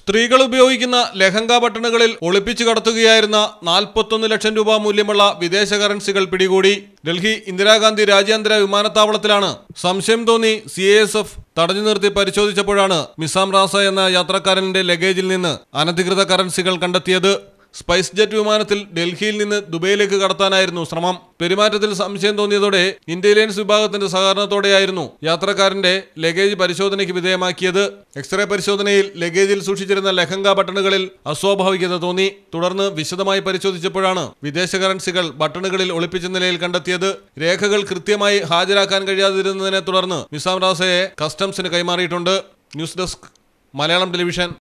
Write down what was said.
സ്ത്രീകൾ ഉപയോഗിക്കുന്ന ലഹങ്ക ബട്ടണുകളിൽ ഒളിപ്പിച്ചു കടത്തുകയായിരുന്ന നാൽപ്പത്തൊന്ന് ലക്ഷം രൂപ മൂല്യമുള്ള വിദേശ കറൻസികൾ പിടികൂടി ഡൽഹി ഇന്ദിരാഗാന്ധി രാജ്യാന്തര വിമാനത്താവളത്തിലാണ് സംശയം തോന്നി സി എസ് എഫ് തടഞ്ഞു നിർത്തി പരിശോധിച്ചപ്പോഴാണ് മിസാം റാസ എന്ന യാത്രക്കാരന്റെ ലഗേജിൽ നിന്ന് അനധികൃത കറൻസികൾ കണ്ടെത്തിയത് സ്പൈസ് ജെറ്റ് വിമാനത്തിൽ ഡൽഹിയിൽ നിന്ന് ദുബൈയിലേക്ക് കടത്താനായിരുന്നു ശ്രമം പെരുമാറ്റത്തിൽ സംശയം തോന്നിയതോടെ ഇന്റലിജൻസ് വിഭാഗത്തിന്റെ സഹകരണത്തോടെയായിരുന്നു യാത്രക്കാരന്റെ ലഗേജ് പരിശോധനയ്ക്ക് വിധേയമാക്കിയത് എക്സ്റേ പരിശോധനയിൽ ലഗേജിൽ സൂക്ഷിച്ചിരുന്ന ലഹങ്ക ബട്ടണുകളിൽ അസ്വാഭാവികത തോന്നി തുടർന്ന് വിശദമായി പരിശോധിച്ചപ്പോഴാണ് വിദേശ കറൻസികൾ ബട്ടണുകളിൽ ഒളിപ്പിച്ച നിലയിൽ കണ്ടെത്തിയത് രേഖകൾ കൃത്യമായി ഹാജരാക്കാൻ കഴിയാതിരുന്നതിനെ തുടർന്ന് നിസാം റാസയെ കസ്റ്റംസിന് കൈമാറിയിട്ടുണ്ട് ന്യൂസ് ഡെസ്ക് മലയാളം ടെലിവിഷൻ